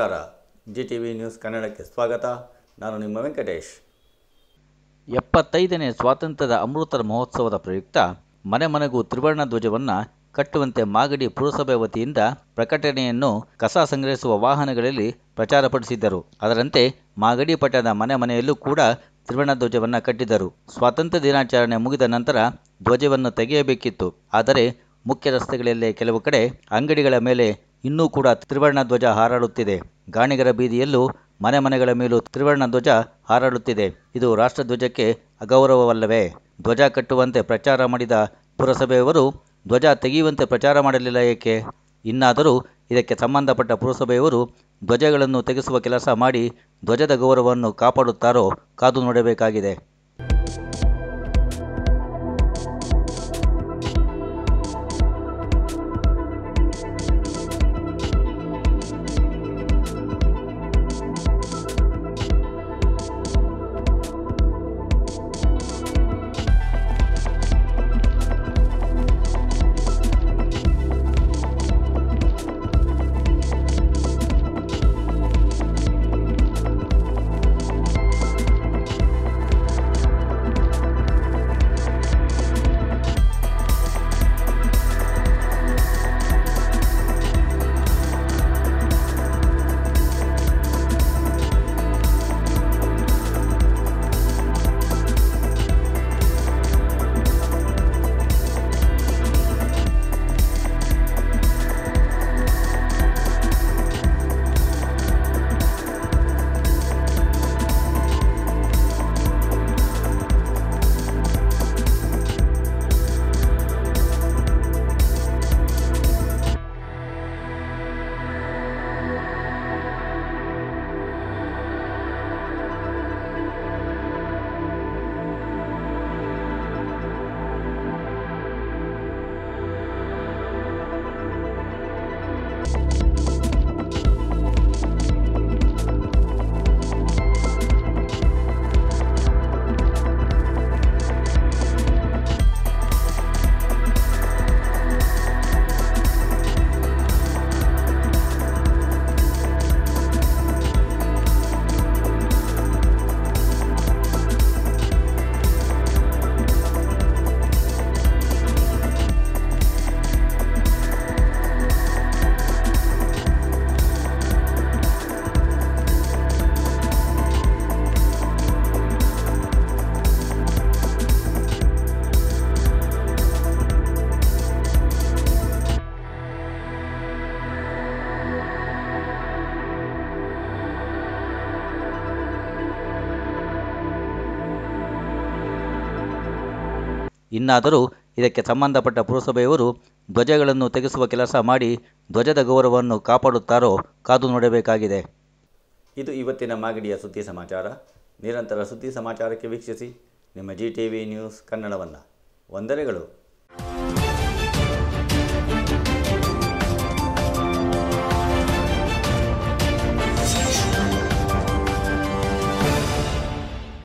ನಮಸ್ಕಾರ G T V news ಕನ್ನಡಕ್ಕೆ ಸ್ವಾಗತ ನಾನು ನಿಮ್ಮ ವೆಂಕಟೇಶ್ ಎಪ್ಪತ್ತೈದನೇ ಸ್ವಾತಂತ್ರ್ಯದ ಅಮೃತ ಮಹೋತ್ಸವದ ಪ್ರಯುಕ್ತ ಮನೆ ಮನೆಗೂ ತ್ರಿವರ್ಣ ಧ್ವಜವನ್ನು ಕಟ್ಟುವಂತೆ ಮಾಗಡಿ ಪುರಸಭೆ ವತಿಯಿಂದ ಪ್ರಕಟಣೆಯನ್ನು ಕಸ ಸಂಗ್ರಹಿಸುವ ವಾಹನಗಳಲ್ಲಿ ಪ್ರಚಾರಪಡಿಸಿದ್ದರು ಅದರಂತೆ ಮಾಗಡಿ ಪಟ್ಟಣದ ಮನೆ ಮನೆಯಲ್ಲೂ ಕೂಡ ತ್ರಿವರ್ಣ ಧ್ವಜವನ್ನು ಕಟ್ಟಿದರು ಸ್ವಾತಂತ್ರ್ಯ ದಿನಾಚರಣೆ ಮುಗಿದ ನಂತರ ಧ್ವಜವನ್ನು ತೆಗೆಯಬೇಕಿತ್ತು ಆದರೆ ಮುಖ್ಯ ರಸ್ತೆಗಳಲ್ಲೇ ಕೆಲವು ಕಡೆ ಅಂಗಡಿಗಳ ಮೇಲೆ ಇನ್ನೂ ಕೂಡ ತ್ರಿವರ್ಣ ಧ್ವಜ ಹಾರಾಡುತ್ತಿದೆ ಗಾಣಿಗರ ಬೀದಿಯಲ್ಲೂ ಮನೆ ಮನೆಗಳ ಮೇಲೂ ತ್ರಿವರ್ಣ ಧ್ವಜ ಹಾರಾಡುತ್ತಿದೆ ಇದು ರಾಷ್ಟ್ರಧ್ವಜಕ್ಕೆ ಅಗೌರವವಲ್ಲವೇ ಧ್ವಜ ಕಟ್ಟುವಂತೆ ಪ್ರಚಾರ ಮಾಡಿದ ಪುರಸಭೆಯವರು ಧ್ವಜ ತೆಗೆಯುವಂತೆ ಪ್ರಚಾರ ಮಾಡಲಿಲ್ಲ ಏಕೆ ಇನ್ನಾದರೂ ಇದಕ್ಕೆ ಸಂಬಂಧಪಟ್ಟ ಪುರಸಭೆಯವರು ಧ್ವಜಗಳನ್ನು ತೆಗೆಸುವ ಕೆಲಸ ಮಾಡಿ ಧ್ವಜದ ಗೌರವವನ್ನು ಕಾಪಾಡುತ್ತಾರೋ ಕಾದು ನೋಡಬೇಕಾಗಿದೆ ಇನ್ನಾದರೂ ಇದಕ್ಕೆ ಸಂಬಂಧಪಟ್ಟ ಪುರಸಭೆಯವರು ಧ್ವಜಗಳನ್ನು ತೆಗೆಸುವ ಕೆಲಸ ಮಾಡಿ ಧ್ವಜದ ಗೌರವವನ್ನು ಕಾಪಾಡುತ್ತಾರೋ ಕಾದು ನೋಡಬೇಕಾಗಿದೆ ಇದು ಇವತ್ತಿನ ಮಾಗಡಿಯ ಸುದ್ದಿ ಸಮಾಚಾರ ನಿರಂತರ ಸುದ್ದಿ ಸಮಾಚಾರಕ್ಕೆ ವೀಕ್ಷಿಸಿ ನಿಮ್ಮ ಜಿ ಟಿ ವಿ ನ್ಯೂಸ್ ಕನ್ನಡವನ್ನು ವಂದನೆಗಳು